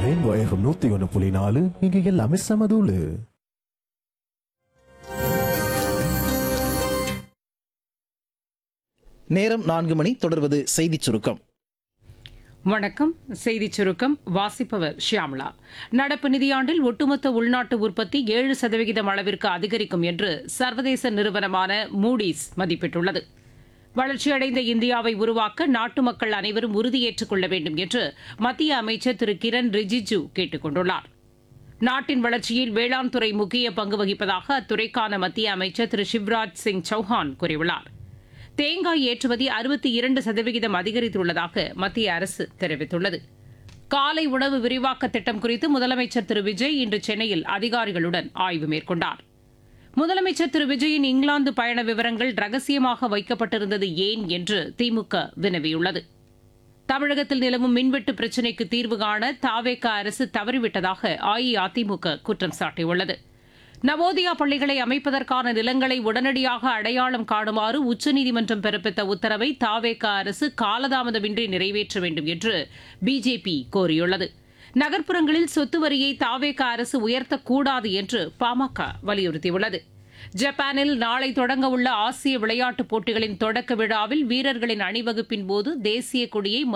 rainbow FM நூத்தி ஒன்று புள்ளி நாலு இங்க எல்லாமே சமதூளு நேரம் நான்கு மணி தொடர்வது செய்திச் சுருக்கம் வணக்கம் செய்திச் சுருக்கம் வாசிப்பவர் ஷியாம்லா நடப்பு நிதியாண்டில் ஒட்டுமொத்த உள்நாட்டு உற்பத்தி ஏழு சதவிகிதம் அளவிற்கு அதிகரிக்கும் என்று சர்வதேச நிறுவனமான மூடிஸ் மதிப்பிட்டுள்ளது வளர்ச்சியடைந்த இந்தியாவை உருவாக்க நாட்டு மக்கள் அனைவரும் உறுதியேற்றுக் கொள்ள வேண்டும் என்று மத்திய அமைச்சர் திரு கிரண் ரிஜிஜு கேட்டுக் கொண்டுள்ளார் நாட்டின் வளர்ச்சியில் வேளாண் துறை முக்கிய பங்கு வகிப்பதாக அத்துறைக்கான மத்திய அமைச்சர் திரு சிவராஜ் சிங் சௌஹான் கூறியுள்ளார் தேங்காய் ஏற்றுமதி அறுபத்தி இரண்டு சதவிகிதம் அதிகரித்துள்ளதாக மத்திய அரசு தெரிவித்துள்ளது காலை உணவு விரிவாக்க திட்டம் குறித்து முதலமைச்சர் திரு விஜய் இன்று சென்னையில் அதிகாரிகளுடன் ஆய்வு மேற்கொண்டார் முதலமைச்சர் திரு விஜயின் இங்கிலாந்து பயண விவரங்கள் ரகசியமாக வைக்கப்பட்டிருந்தது ஏன் என்று திமுக வினவியுள்ளது தமிழகத்தில் நிலவும் மின்வெட்டு பிரச்சினைக்கு தீர்வு காண தாவேக அரசு தவறிவிட்டதாக அஇஅதிமுக குற்றம் சாட்டியுள்ளது நவோதியா பள்ளிகளை அமைப்பதற்கான நிலங்களை உடனடியாக அடையாளம் காணுமாறு உச்சநீதிமன்றம் பிறப்பித்த உத்தரவை தாவேக அரசு காலதாமதமின்றி நிறைவேற்ற வேண்டும் என்று பிஜேபி கோரியுள்ளது நகர்ப்புறங்களில் சொத்து வரியை தாவேக அரசு உயர்த்தக்கூடாது என்று பாமக வலியுறுத்தியுள்ளது ஜப்பானில் நாளை தொடங்க உள்ள ஆசிய விளையாட்டுப் போட்டிகளின் தொடக்க விழாவில் வீரர்களின் அணிவகுப்பின் போது தேசிய கொடியை